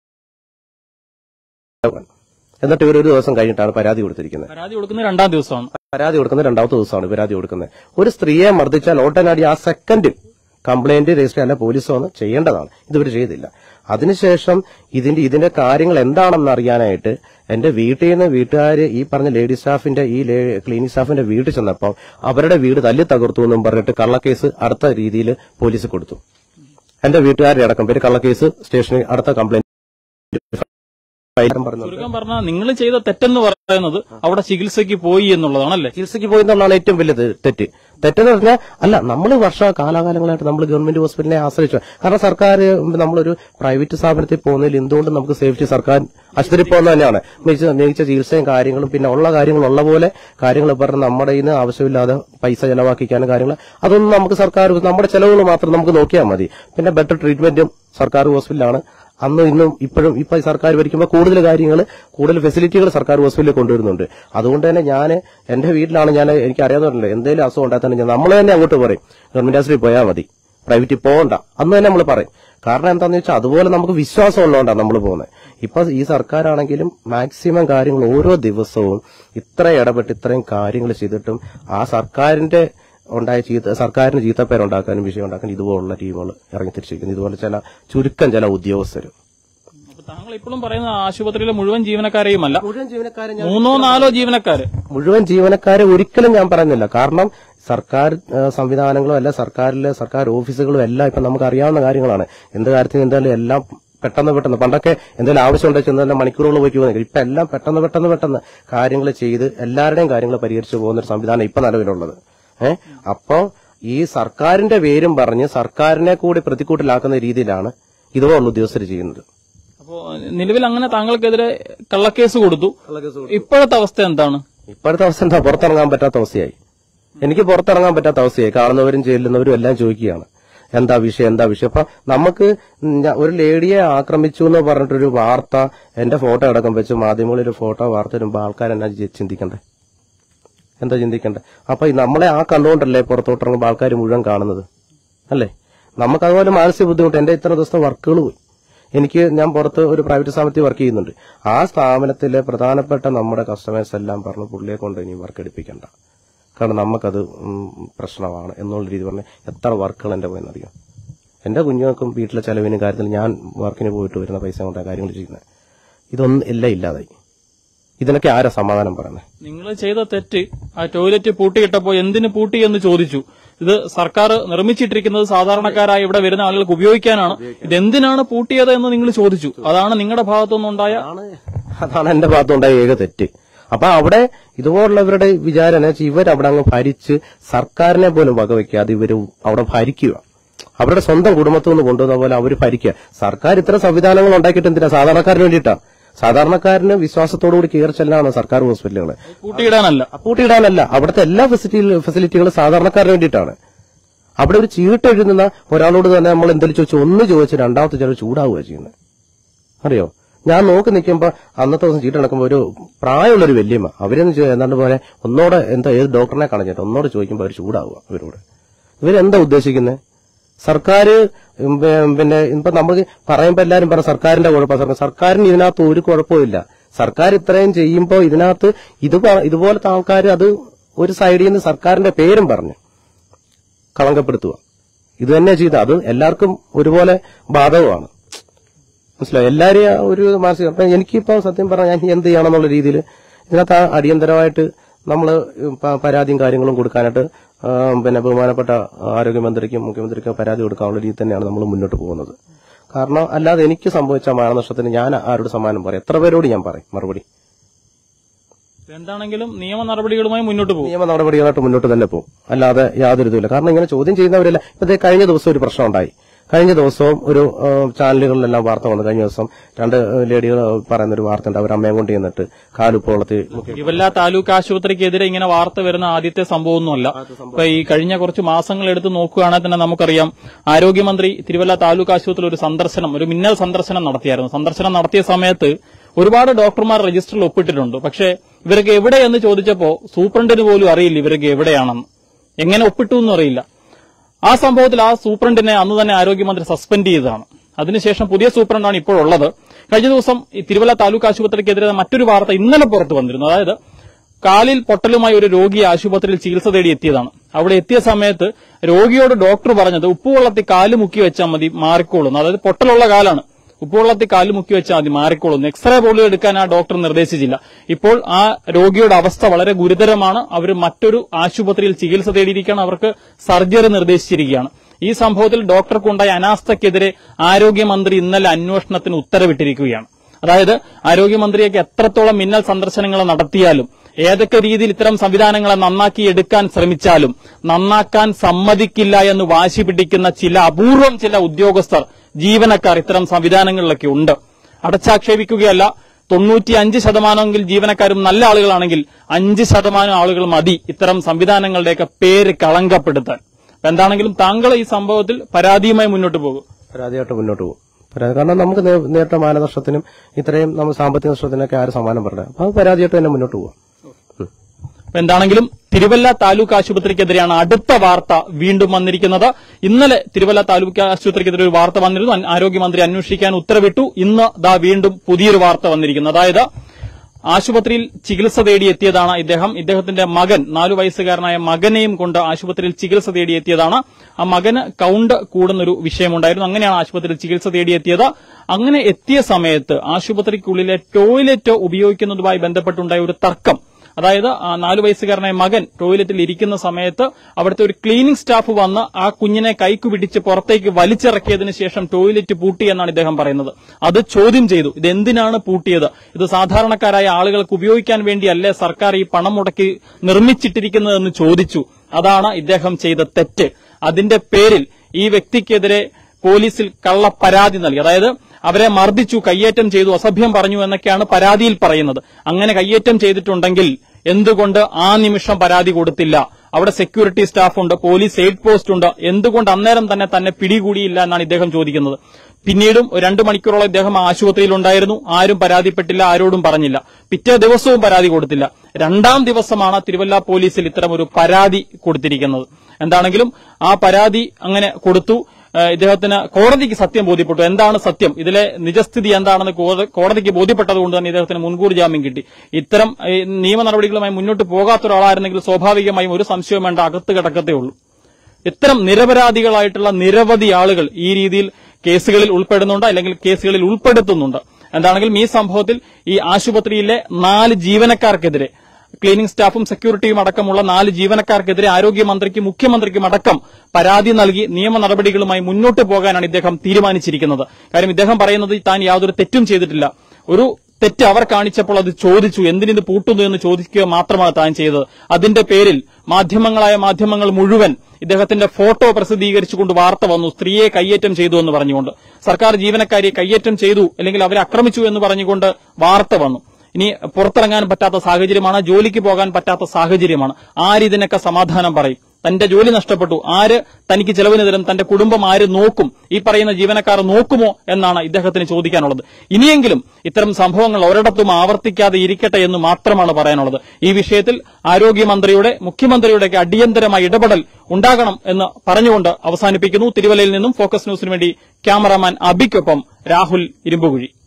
എന്നിട്ട് ഇവർ ഒരു ദിവസം കഴിഞ്ഞിട്ടാണ് പരാതി കൊടുത്തിരിക്കുന്നത് പരാതി കൊടുക്കുന്നത് രണ്ടാം ദിവസമാണ് പരാതി കൊടുക്കുന്നത് രണ്ടാമത്തെ ദിവസമാണ് പരാതി കൊടുക്കുന്നത് ഒരു സ്ത്രീയെ മർദ്ദിച്ചാൽ ഓട്ടനാടി ആ സെക്കൻഡിൽ കംപ്ലൈന്റ് രജിസ്റ്റർ അല്ല പോലീസ് വന്ന് ചെയ്യേണ്ടതാണ് ഇതുവർ ചെയ്തില്ല അതിനുശേഷം ഇതിന്റെ ഇതിന്റെ കാര്യങ്ങൾ എന്താണെന്ന് അറിയാനായിട്ട് എന്റെ വീട്ടിൽ നിന്ന് വീട്ടുകാർ ഈ പറഞ്ഞ ലേഡി സ്റ്റാഫിന്റെ ഈ ക്ലീനിക് സ്റ്റാഫിന്റെ വീട്ടിൽ ചെന്നപ്പോൾ അവരുടെ വീട് തല്ലി തകർത്തു എന്നും പറഞ്ഞിട്ട് കള്ളക്കേസ് അടുത്ത രീതിയിൽ പോലീസ് കൊടുത്തു എന്റെ വീട്ടുകാരുടെ അടക്കം പേര് കള്ളക്കേസ് സ്റ്റേഷനിൽ അടുത്ത കംപ്ലൈന്റ് പറഞ്ഞു ചുരുക്കം പറഞ്ഞാൽ നിങ്ങൾ ചെയ്ത തെറ്റെന്ന് പറയുന്നത് അവിടെ ചികിത്സയ്ക്ക് പോയി എന്നുള്ളതാണല്ലേ ചികിത്സയ്ക്ക് പോയി എന്നുള്ളതാണ് ഏറ്റവും വലിയത് തെറ്റ് തെറ്റെന്ന് പറഞ്ഞാൽ അല്ല നമ്മൾ വർഷ കാലാകാലങ്ങളായിട്ട് നമ്മൾ ഗവൺമെന്റ് ഹോസ്പിറ്റലിനെ ആശ്രയിച്ചു കാരണം സർക്കാർ നമ്മളൊരു പ്രൈവറ്റ് സ്ഥാപനത്തിൽ പോകുന്നതിൽ എന്തുകൊണ്ടും നമുക്ക് സേഫ്റ്റി സർക്കാർ ആശുപത്രി പോകുന്നത് തന്നെയാണ് മികച്ച മികച്ച ചികിത്സയും കാര്യങ്ങളും പിന്നെ ഉള്ള കാര്യങ്ങൾ ഉള്ള പോലെ കാര്യങ്ങൾ പറഞ്ഞ് നമ്മുടെ കയ്യിൽ നിന്ന് ആവശ്യമില്ലാതെ പൈസ ചെലവാക്കിക്കാനും കാര്യങ്ങൾ അതൊന്നും നമുക്ക് സർക്കാർ നമ്മുടെ ചെലവുകൾ മാത്രം നമുക്ക് നോക്കിയാൽ മതി പിന്നെ ബെറ്റർ ട്രീറ്റ്മെന്റും സർക്കാർ ഹോസ്പിറ്റലാണ് അന്നും ഇന്നും ഇപ്പോഴും ഇപ്പൊ ഈ സർക്കാർ ഭരിക്കുമ്പോൾ കൂടുതൽ കാര്യങ്ങൾ കൂടുതൽ ഫെസിലിറ്റികൾ സർക്കാർ ഹോസ്പിറ്റലിൽ കൊണ്ടുവരുന്നുണ്ട് അതുകൊണ്ട് തന്നെ ഞാൻ എന്റെ വീട്ടിലാണ് ഞാൻ എനിക്ക് അറിയാവുന്നതല്ലോ എന്തെങ്കിലും അസുഖം ഉണ്ടായാൽ തന്നെ ഞാൻ നമ്മൾ തന്നെ അങ്ങോട്ട് പറയും ഗവൺമെന്റ് ആശുപത്രി പോയാൽ മതി പ്രൈവറ്റിൽ പോകണ്ട അന്ന് തന്നെ നമ്മൾ പറയും കാരണം എന്താണെന്ന് വെച്ചാൽ അതുപോലെ നമുക്ക് വിശ്വാസം ഉള്ളതുകൊണ്ടാണ് നമ്മൾ പോകുന്നത് ഇപ്പൊ ഈ സർക്കാരാണെങ്കിലും മാക്സിമം കാര്യങ്ങൾ ഓരോ ദിവസവും ഇത്ര ഇടപെട്ട് ഇത്രയും കാര്യങ്ങൾ ചെയ്തിട്ടും ആ സർക്കാരിന്റെ ഉണ്ടായ ചീത്ത സർക്കാരിന് ചീത്തപ്പേരുണ്ടാക്കാനും വിഷയം ഉണ്ടാക്കാനും ഇതുപോലുള്ള ടീമുകൾ ഇറങ്ങി തിരിച്ചിരിക്കുന്നു ഇതുപോലെ ചില ചുരുക്കം ചില ഉദ്യോഗസ്ഥരും അപ്പൊ താങ്കൾ ഇപ്പോഴും പറയുന്ന ആശുപത്രിയിലെ മുഴുവൻ ജീവനക്കാരെയുമല്ല മുഴുവൻ ജീവനക്കാരെ മൂന്നോ നാലോ ജീവനക്കാര് മുഴുവൻ ജീവനക്കാരെ ഒരിക്കലും ഞാൻ പറയുന്നില്ല കാരണം സർക്കാർ ആ, സംവിധാനങ്ങളും അല്ല സർക്കാരിലെ സർക്കാർ ഓഫീസുകളും എല്ലാം ഇപ്പൊ നമുക്ക് അറിയാവുന്ന കാര്യങ്ങളാണ് എന്ത് കാര്യത്തിന് എന്തായാലും എല്ലാം പെട്ടെന്ന് പെട്ടെന്ന് പണ്ടൊക്കെ എന്തെങ്കിലും ആവശ്യമുണ്ടെങ്കിൽ ചെന്ന് തന്നെ മണിക്കൂറുകൾ പോയി പോകുന്നെങ്കിൽ ഇപ്പൊ എല്ലാം പെട്ടെന്ന് പെട്ടെന്ന് പെട്ടെന്ന് കാര്യങ്ങൾ ചെയ്ത് എല്ലാവരുടെയും കാര്യങ്ങൾ പരിഹരിച്ചു പോകുന്ന ഒരു സംവിധാനം ഇപ്പൊ നിലവിലുള്ളത് ഏഹ് അപ്പോ ഈ സർക്കാരിന്റെ പേരും പറഞ്ഞ് സർക്കാരിനെ കൂടി പ്രതിക്കൂട്ടിലാക്കുന്ന രീതിയിലാണ് ഇതുപോലുള്ള ഉദ്യോഗസ്ഥർ ചെയ്യുന്നത് അപ്പോ നിലവിൽ അങ്ങനെ താങ്കൾക്കെതിരെ കള്ളക്കേസ് കൊടുത്തു ഇപ്പോഴത്തെ അവസ്ഥ എന്താണ് ഇപ്പോഴത്തെ അവസ്ഥ എന്താ പുറത്തിറങ്ങാൻ പറ്റാത്ത അവസ്ഥയായി എനിക്ക് പുറത്തിറങ്ങാൻ പറ്റാത്ത അവസ്ഥയായി കാണുന്നവരും ചെല്ലുന്നവരും എല്ലാം ചോദിക്കുകയാണ് എന്താ വിഷയം എന്താ വിഷയം അപ്പൊ നമുക്ക് ഞ- ഒരു ലേഡിയെ ആക്രമിച്ചു എന്ന് പറഞ്ഞിട്ടൊരു വാർത്ത എന്റെ ഫോട്ടോ അടക്കം വെച്ച് മാധ്യമങ്ങളിൽ ഒരു ഫോട്ടോ വാർത്ത വരുമ്പോൾ ആൾക്കാർ എന്നാ ചി- ചിന്തിക്കണ്ടേ എന്താ ചിന്തിക്കണ്ടേ അപ്പൊ ഈ നമ്മളെ ആ കണ്ടുകൊണ്ടല്ലേ പുറത്തോട്ടിറങ്ങുമ്പോൾ ആൾക്കാർ മുഴുവൻ കാണുന്നത് അല്ലേ നമുക്ക് അതുപോലെ മാനസിക ബുദ്ധിമുട്ട് എന്റെ ഇത്ര ദിവസത്തെ വർക്കുകൾ പോയി എനിക്ക് ഞാൻ പുറത്ത് ഒരു പ്രൈവറ്റ് സ്ഥാപനത്തിൽ വർക്ക് ചെയ്യുന്നുണ്ട് ആ സ്ഥാപനത്തിലെ പ്രധാനപ്പെട്ട നമ്മുടെ കസ്റ്റമേഴ്സ് എല്ലാം പറഞ്ഞു പുള്ളിയെ കൊണ്ട് ഇനി വർക്ക് എടുപ്പിക്കണ്ട കാരണം നമുക്കത് ഉം, പ്രശ്നമാണ് എന്നുള്ള രീതി പറഞ്ഞ് എത്ര വർക്കുകൾ എന്റെ പോയെന്നറിയാം എന്റെ കുഞ്ഞുങ്ങൾക്കും വീട്ടിലെ ചെലവിനും കാര്യത്തിൽ ഞാൻ വർക്കിന് പോയിട്ട് വരുന്ന പൈസ കൊണ്ടാണ് കാര്യങ്ങൾ ചെയ്യുന്നത് ഇതൊന്നും എല്ലാം ഇല്ലാതായി ഇതിനൊക്കെ ആരാ സമാധാനം പറയുന്നത് നിങ്ങൾ ചെയ്ത തെറ്റ് ആ ടോയ്ലറ്റ് പൂട്ടിയിട്ടപ്പോ എന്തിന് പൂട്ടി എന്ന് ചോദിച്ചു ഇത് സർക്കാർ നിർമ്മിച്ചിട്ടിരിക്കുന്നത് സാധാരണക്കാരായ ഇവിടെ വരുന്ന ആളുകൾക്ക് ഉപയോഗിക്കാനാണ് ഇതെന്തിനാണ് പൂട്ടിയത് എന്ന് നിങ്ങൾ ചോദിച്ചു അതാണ് നിങ്ങളുടെ ഭാഗത്തുനിന്നുണ്ടായ അതാണ് അതാണ് എന്റെ ഭാഗത്തുണ്ടായ ഏക തെറ്റ് അപ്പൊ അവിടെ ഇതുപോലുള്ളവരുടെ വിചാരം എന്ന് വെച്ചാൽ ഇവരവിടെ അങ്ങ് ഭരിച്ച് സർക്കാരിനെ പോലും വകവെക്കാതെ ഇവര് അവിടെ ഭരിക്കുക അവരുടെ സ്വന്തം കുടുംബത്തിൽ നിന്ന് കൊണ്ടുവന്ന പോലെ അവർ ഭരിക്കുക സർക്കാർ ഇത്തരം സംവിധാനങ്ങൾ ഉണ്ടാക്കിയിട്ട് എന്തിനാ സാധാരണക്കാരന് വേണ്ടിയിട്ടാ സാധാരണക്കാരന് വിശ്വാസത്തോടുകൂടി കയറി ചെല്ലാണ് സർക്കാർ ഹോസ്പിറ്റലുകൾ പൂട്ടിയിടാനല്ല പൂട്ടിയിടാനല്ല അവിടുത്തെ എല്ലാ ഫെസിലിറ്റി ഫെസിലിറ്റികളും സാധാരണക്കാരന് വേണ്ടിയിട്ടാണ് അവിടെ ഒരു ചീട്ട് എഴുതുന്ന ഒരാളോട് തന്നെ നമ്മൾ എന്തെങ്കിലും ചോദിച്ചു ഒന്ന് ചോദിച്ച് രണ്ടാമത്തെ ചിലർ ചൂടാവുക ചെയ്യുന്നത് അറിയോ ഞാൻ നോക്കി നിൽക്കുമ്പോ അന്നത്തെ ദിവസം ചീട്ട് നടക്കുമ്പോൾ ഒരു പ്രായമുള്ളൊരു വല്യമ്മ അവരെന്ന് ചോ- എന്താണ്ട് പോലെ ഒന്നോടെ എന്താ ഏത് ഡോക്ടറിനെ കളഞ്ഞിട്ട് ഒന്നോട് ചോദിക്കുമ്പോൾ അവർ ചൂടാവുക ഇവരോട് ഇവരെന്താ ഉദ്ദേശിക്കുന്നത് സർക്കാർ പിന്നെ ഇപ്പൊ നമുക്ക് പറയുമ്പോ എല്ലാരും പറ സർക്കാരിന്റെ കുഴപ്പം സർക്കാർ സർക്കാരിന് ഇതിനകത്ത് ഒരു കുഴപ്പമില്ല സർക്കാർ ഇത്രയും ചെയ്യുമ്പോൾ ഇതിനകത്ത് ഇത് പ- ഇതുപോലത്തെ ആൾക്കാർ അത് ഒരു സൈഡിൽ നിന്ന് സർക്കാരിന്റെ പേരും പറഞ്ഞ് കളങ്കപ്പെടുത്തുക ഇത് തന്നെ ചെയ്ത അത് എല്ലാവർക്കും ഒരുപോലെ ബാധകമാണ് മനസ്സിലായോ എല്ലാരെയും ആ ഒരു മാനസിക അപ്പൊ എനിക്കിപ്പോ സത്യം പറഞ്ഞാൽ ഞാൻ എന്ത് ചെയ്യണം എന്നുള്ള രീതിയിൽ ഇതിനകത്ത് ആ അടിയന്തരമായിട്ട് നമ്മൾ പരാതിയും കാര്യങ്ങളും കൊടുക്കാനായിട്ട് ആ, പിന്നെ ബഹുമാനപ്പെട്ട ആരോഗ്യമന്ത്രിക്കും മുഖ്യമന്ത്രിക്കും പരാതി കൊടുക്കാനുള്ള രീതി തന്നെയാണ് നമ്മൾ മുന്നോട്ട് പോകുന്നത് കാരണം അല്ലാതെ എനിക്ക് സംഭവിച്ച മാനനഷ്ടത്തിന് ഞാൻ ആരോട് സമ്മാനം പറയും എത്ര പേരോട് ഞാൻ പറയും മറുപടി എന്താണെങ്കിലും നിയമ നടപടികളുമായി മുന്നോട്ട് പോകും നിയമ നടപടികളായിട്ട് മുന്നോട്ട് തന്നെ പോകും അല്ലാതെ യാതൊരു ഇതുമില്ല കാരണം ഇങ്ങനെ ചോദ്യം ചെയ്യുന്നവരല്ല ഇപ്പൊ ദേ കഴിഞ്ഞ ദിവസം ഒരു പ്രശ്നം ഉണ്ടായി കഴിഞ്ഞ ദിവസവും ഒരു ആ, ചാനലുകളിലെല്ലാം വാർത്ത വന്നു കഴിഞ്ഞ ദിവസം രണ്ട് ലേഡികൾ പറയുന്ന ഒരു വാർത്ത ഉണ്ട് അവർ അമ്മയും കൊണ്ട് ചെന്നിട്ട് കാലുപ്പോളത്തിൽ മുക്കി തിരുവല്ല താലൂക്ക് ആശുപത്രിക്കെതിരെ ഇങ്ങനെ വാർത്ത വരുന്ന ആദ്യത്തെ സംഭവമൊന്നുമല്ല ഇപ്പൊ ഈ കഴിഞ്ഞ കുറച്ച് മാസങ്ങൾ എടുത്ത് നോക്കുകയാണെങ്കിൽ തന്നെ നമുക്കറിയാം ആരോഗ്യമന്ത്രി തിരുവല്ല താലൂക്ക് ആശുപത്രിയിൽ ഒരു സന്ദർശനം ഒരു മിന്നൽ സന്ദർശനം നടത്തിയായിരുന്നു സന്ദർശനം നടത്തിയ സമയത്ത് ഒരുപാട് ഡോക്ടർമാർ രജിസ്റ്ററിൽ ഒപ്പിട്ടിട്ടുണ്ട് പക്ഷേ ഇവരൊക്കെ എവിടെയെന്ന് ചോദിച്ചപ്പോ സൂപ്രണ്ടിന് പോലും അറിയില്ല ഇവരൊക്കെ എവിടെയാണെന്ന് എങ്ങനെ ഒപ്പിട്ടു എന്നും അറിയില്ല ആ സംഭവത്തിൽ ആ സൂപ്രണ്ടിനെ അന്ന് തന്നെ ആരോഗ്യമന്ത്രി സസ്പെൻഡ് ചെയ്തതാണ് അതിനുശേഷം പുതിയ സൂപ്രണ്ടാണ് ഇപ്പോൾ ഉള്ളത് കഴിഞ്ഞ ദിവസം ഈ തിരുവല്ല താലൂക്ക് ആശുപത്രിക്കെതിരെ മറ്റൊരു വാർത്ത ഇന്നലെ പുറത്തു വന്നിരുന്നു അതായത് കാലിൽ പൊട്ടലുമായി ഒരു രോഗി ആശുപത്രിയിൽ ചികിത്സ തേടി എത്തിയതാണ് അവിടെ എത്തിയ സമയത്ത് രോഗിയോട് ഡോക്ടർ പറഞ്ഞത് ഉപ്പുവെള്ളത്തിൽ കാല് മുക്കി വെച്ചാൽ മതി മാറിക്കോളും അതായത് പൊട്ടലുള്ള കാലാണ് ഉപ്പുവെള്ളത്തിൽ കാല് മുക്കി വെച്ചാൽ മതി മാറിക്കോളും എക്സ്റേ പോലും എടുക്കാൻ ആ ഡോക്ടർ നിർദ്ദേശിച്ചില്ല ഇപ്പോൾ ആ രോഗിയുടെ അവസ്ഥ വളരെ ഗുരുതരമാണ് അവർ മറ്റൊരു ആശുപത്രിയിൽ ചികിത്സ തേടിയിരിക്കുകയാണ് അവർക്ക് സർജറി നിർദ്ദേശിച്ചിരിക്കുകയാണ് ഈ സംഭവത്തിൽ ഡോക്ടർക്കുണ്ടായ അനാസ്ഥയ്ക്കെതിരെ ആരോഗ്യമന്ത്രി ഇന്നലെ അന്വേഷണത്തിന് ഉത്തരവിട്ടിരിക്കുകയാണ് അതായത് ആരോഗ്യമന്ത്രിയൊക്കെ എത്രത്തോളം മിന്നൽ സന്ദർശനങ്ങൾ നടത്തിയാലും ഏതൊക്കെ രീതിയിൽ ഇത്തരം സംവിധാനങ്ങളെ നന്നാക്കി എടുക്കാൻ ശ്രമിച്ചാലും നന്നാക്കാൻ സമ്മതിക്കില്ല എന്ന് വാശി പിടിക്കുന്ന ചില അപൂർവം ചില ഉദ്യോഗസ്ഥർ ജീവനക്കാർ ഇത്തരം സംവിധാനങ്ങളിലൊക്കെ ഉണ്ട് അടച്ചാക്ഷേപിക്കുകയല്ല തൊണ്ണൂറ്റി അഞ്ച് ശതമാനമെങ്കിൽ ജീവനക്കാരും നല്ല ആളുകളാണെങ്കിൽ അഞ്ച് ശതമാനം ആളുകൾ മതി ഇത്തരം സംവിധാനങ്ങളുടെയൊക്കെ പേര് കളങ്കപ്പെടുത്താൻ അപ്പൊ എന്താണെങ്കിലും താങ്കൾ ഈ സംഭവത്തിൽ പരാതിയുമായി മുന്നോട്ട് പോകും പരാതിയായിട്ട് മുന്നോട്ട് പോകും പരാതി കാരണം നമുക്ക് നേ- നേരിട്ട മാനനഷ്ടത്തിനും ഇത്രയും നമ്മൾ സാമ്പത്തിക നഷ്ടത്തിനൊക്കെ ആര് സമ്മാനം പറഞ്ഞത് അപ്പൊ അത് പരാതിയായിട്ട് തന്നെ മുന്നോട്ട് പോവാം ഉം. അപ്പൊ എന്താണെങ്കിലും തിരുവല്ല താലൂക്ക് ആശുപത്രിക്കെതിരെയാണ് അടുത്ത വാർത്ത വീണ്ടും വന്നിരിക്കുന്നത് ഇന്നലെ തിരുവല്ല താലൂക്ക് ആശുപത്രിക്കെതിരെ ഒരു വാർത്ത വന്നിരുന്നു അൻ- ആരോഗ്യമന്ത്രി അന്വേഷിക്കാൻ ഉത്തരവിട്ടു ഇന്ന് ദാ വീണ്ടും പുതിയൊരു വാർത്ത വന്നിരിക്കുന്നു അതായത് ആശുപത്രിയിൽ ചികിത്സ തേടിയെത്തിയതാണ് ഇദ്ദേഹം ഇദ്ദേഹത്തിന്റെ മകൻ നാലു വയസ്സുകാരനായ മകനെയും കൊണ്ട് ആശുപത്രിയിൽ ചികിത്സ തേടിയെത്തിയതാണ് ആ മകന് കൗണ്ട് കൂടുന്നൊരു വിഷയമുണ്ടായിരുന്നു അങ്ങനെയാണ് ആശുപത്രിയിൽ ചികിത്സ തേടിയെത്തിയത് അങ്ങനെ എത്തിയ സമയത്ത് ആശുപത്രിക്കുള്ളിലെ ടോയ്ലറ്റ് ഉപയോഗിക്കുന്നതുമായി ബന്ധപ്പെട്ടുണ്ടായ ഒരു തർക്കം അതായത് ആ നാലു വയസ്സുകാരനായ മകൻ ടോയ്ലറ്റിൽ ഇരിക്കുന്ന സമയത്ത് അവിടുത്തെ ഒരു ക്ലീനിംഗ് സ്റ്റാഫ് വന്ന് ആ കുഞ്ഞിനെ കൈക്കു പിടിച്ച് പുറത്തേക്ക് വലിച്ചിറക്കിയതിനു ശേഷം ടോയ്ലറ്റ് പൂട്ടി എന്നാണ് ഇദ്ദേഹം പറയുന്നത് അത് ചോദ്യം ചെയ്തു ഇത് എന്തിനാണ് പൂട്ടിയത് ഇത് സാധാരണക്കാരായ ആളുകൾക്ക് ഉപയോഗിക്കാൻ വേണ്ടിയല്ലേ സർക്കാർ ഈ പണം മുടക്കി നിർമ്മിച്ചിട്ടിരിക്കുന്നതെന്ന് ചോദിച്ചു അതാണ് ഇദ്ദേഹം ചെയ്ത തെറ്റ് അതിന്റെ പേരിൽ ഈ വ്യക്തിക്കെതിരെ പോലീസിൽ കള്ള പരാതി നൽകി അതായത് അവരെ മർദ്ദിച്ചു കയ്യേറ്റം ചെയ്തു അസഭ്യം പറഞ്ഞു എന്നൊക്കെയാണ് പരാതിയിൽ പറയുന്നത് അങ്ങനെ കയ്യേറ്റം ചെയ്തിട്ടുണ്ടെങ്കിൽ എന്തുകൊണ്ട് ആ നിമിഷം പരാതി കൊടുത്തില്ല അവിടെ സെക്യൂരിറ്റി സ്റ്റാഫ് ഉണ്ട് പോലീസ് എയ്ഡ് പോസ്റ്റ് ഉണ്ട് എന്തുകൊണ്ട് അന്നേരം തന്നെ തന്നെ പിടികൂടിയില്ല എന്നാണ് ഇദ്ദേഹം ചോദിക്കുന്നത് പിന്നീടും ഒരു രണ്ട് മണിക്കൂറോളം ഇദ്ദേഹം ആശുപത്രിയിൽ ഉണ്ടായിരുന്നു ആരും പരാതിപ്പെട്ടില്ല ആരോടും പറഞ്ഞില്ല പിറ്റേ ദിവസവും പരാതി കൊടുത്തില്ല രണ്ടാം ദിവസമാണ് തിരുവല്ല പോലീസിൽ ഇത്തരം ഒരു പരാതി കൊടുത്തിരിക്കുന്നത് എന്താണെങ്കിലും ആ പരാതി അങ്ങനെ കൊടുത്തു ഏഹ് ഇദ്ദേഹത്തിന് കോടതിക്ക് സത്യം ബോധ്യപ്പെട്ടു എന്താണ് സത്യം ഇതിലെ നിജസ്ഥിതി എന്താണെന്ന് കോട- കോടതിക്ക് ബോധ്യപ്പെട്ടതുകൊണ്ട് തന്നെ ഇദ്ദേഹത്തിന് മുൻകൂർ ജാമ്യം കിട്ടി ഇത്തരം ഏഹ്, നിയമ നടപടികളുമായി മുന്നോട്ട് പോകാത്ത ഒരാളായിരുന്നെങ്കിൽ സ്വാഭാവികമായും ഒരു സംശയവും വേണ്ട അകത്ത് കിടക്കത്തേ ഉള്ളൂ ഇത്തരം നിരപരാധികളായിട്ടുള്ള നിരവധി ആളുകൾ ഈ രീതിയിൽ കേസുകളിൽ ഉൾപ്പെടുന്നുണ്ട് അല്ലെങ്കിൽ കേസുകളിൽ ഉൾപ്പെടുത്തുന്നുണ്ട് എന്താണെങ്കിലും ഈ സംഭവത്തിൽ ഈ ആശുപത്രിയിലെ നാല് ജീവനക്കാർക്കെതിരെ ക്ലീനിംഗ് സ്റ്റാഫും സെക്യൂരിറ്റിയും അടക്കമുള്ള നാല് ജീവനക്കാർക്കെതിരെ ആരോഗ്യമന്ത്രിക്കും മുഖ്യമന്ത്രിക്കും അടക്കം പരാതി നൽകി നിയമ നടപടികളുമായി മുന്നോട്ട് പോകാനാണ് ഇദ്ദേഹം തീരുമാനിച്ചിരിക്കുന്നത് കാര്യം ഇദ്ദേഹം പറയുന്നത് താൻ യാതൊരു തെറ്റും ചെയ്തിട്ടില്ല ഒരു തെറ്റ് അവർ കാണിച്ചപ്പോൾ അത് ചോദിച്ചു എന്തിനിത് പൂട്ടുന്നു എന്ന് ചോദിക്കുക മാത്രമാണ് താൻ ചെയ്തത് അതിന്റെ പേരിൽ മാധ്യമങ്ങളായ മാധ്യമങ്ങൾ മുഴുവൻ ഇദ്ദേഹത്തിന്റെ ഫോട്ടോ പ്രസിദ്ധീകരിച്ചുകൊണ്ട് വാർത്ത വന്നു സ്ത്രീയെ കയ്യേറ്റം ചെയ്തു എന്ന് പറഞ്ഞുകൊണ്ട് സർക്കാർ ജീവനക്കാരിയെ കയ്യേറ്റം ചെയ്തു അല്ലെങ്കിൽ അവരെ ആക്രമിച്ചു എന്ന് പറഞ്ഞുകൊണ്ട് വാർത്ത വന്നു ഇനി പുറത്തിറങ്ങാൻ പറ്റാത്ത സാഹചര്യമാണ് ജോലിക്ക് പോകാൻ പറ്റാത്ത സാഹചര്യമാണ് ആരിതിനൊക്കെ സമാധാനം പറയും തന്റെ ജോലി നഷ്ടപ്പെട്ടു ആര് തനിക്ക് ചെലവിന് തരും തന്റെ കുടുംബം ആര് നോക്കും ഈ പറയുന്ന ജീവനക്കാർ നോക്കുമോ എന്നാണ് ഇദ്ദേഹത്തിന് ചോദിക്കാനുള്ളത് ഇനിയെങ്കിലും ഇത്തരം സംഭവങ്ങൾ ഒരിടത്തും ആവർത്തിക്കാതെ ഇരിക്കട്ടെ എന്ന് മാത്രമാണ് പറയാനുള്ളത് ഈ വിഷയത്തിൽ ആരോഗ്യമന്ത്രിയുടെ മുഖ്യമന്ത്രിയുടെയൊക്കെ അടിയന്തരമായ ഇടപെടൽ ഉണ്ടാകണം എന്ന് പറഞ്ഞുകൊണ്ട് അവസാനിപ്പിക്കുന്നു തിരുവല്ലയിൽ നിന്നും ഫോക്കസ് ന്യൂസിന് വേണ്ടി ക്യാമറാമാൻ അബിക്കൊപ്പം രാഹുൽ ഇരുമ്പുകുഴി